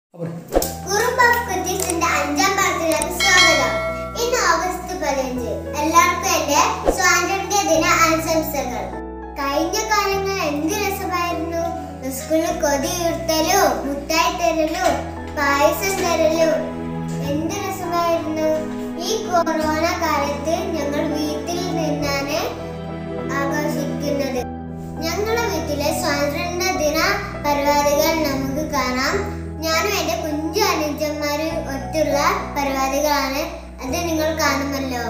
കുറുമ്പ് ഓഫ് കുറ്റീസിന്റെ അഞ്ചാം പാർട്ടിലേക്ക് സ്വാഗതം ഇന്ന് ഓഗസ്റ്റ് പതിനഞ്ച് എല്ലാവർക്കും എന്റെ സ്വാതന്ത്ര്യ ദിന ആശംസകൾ കഴിഞ്ഞ കാലങ്ങൾ എന്ത് രസമായിരുന്നു സ്കൂളിൽ കൊതി ഉയർത്തലും മുട്ടായി തരലും പായസം തരലും എന്ത് രസമായിരുന്നു ഈ കൊറോണ കാലത്ത് ഞങ്ങൾ വീട്ടിൽ നിന്നാണ് ആഘോഷിക്കുന്നത് ഞങ്ങളുടെ വീട്ടിലെ സ്വാതന്ത്ര്യ ദിന പരിപാടികൾ നമുക്ക് കാണാം ഞാനും എന്റെ കുഞ്ചു അനുജന്മാരും ഒത്തുള്ള പരിപാടികളാണ് അത് നിങ്ങൾ കാണുമല്ലോ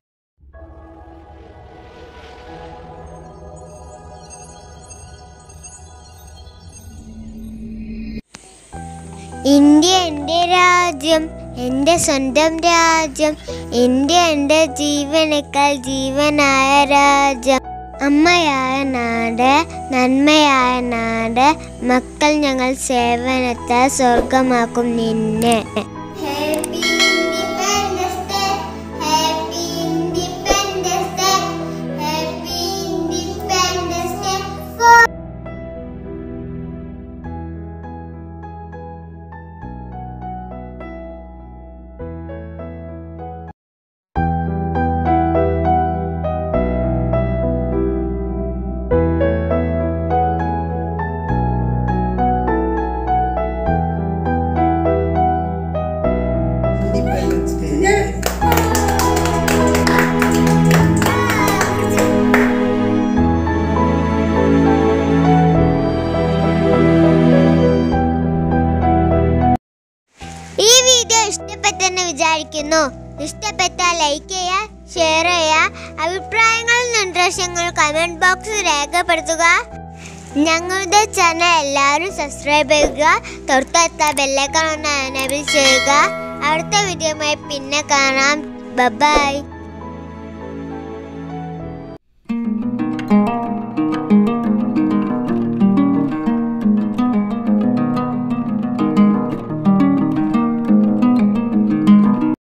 ഇന്ത്യ എൻ്റെ രാജ്യം എൻ്റെ സ്വന്തം രാജ്യം ഇന്ത്യ എൻ്റെ ജീവനേക്കാൾ ജീവനായ രാജ്യം അമ്മയായ നാട് നന്മയായ നാട് മക്കൾ ഞങ്ങൾ സേവനത്താൽ സ്വർഗമാക്കും നിന്നെ happy independence day happy independence day happy independence day for Independence Day. ഈ വീഡിയോ ഇഷ്ടപ്പെട്ടെന്ന് വിചാരിക്കുന്നു ഇഷ്ടപ്പെട്ടാൽ ലൈക്ക് ചെയ്യുക ഷെയർ ചെയ്യുക അഭിപ്രായങ്ങളും നിർദ്ദേശങ്ങളും കമന്റ് ബോക്സിൽ രേഖപ്പെടുത്തുക ഞങ്ങളുടെ ചാനൽ എല്ലാവരും സബ്സ്ക്രൈബ് ചെയ്യുക തൊട്ടടുത്ത ബെല്ലൈക്കൺ ഒന്ന് എനേബിൾ ചെയ്യുക അടുത്ത വീഡിയോയുമായി പിന്നെ കാണാം ബൈ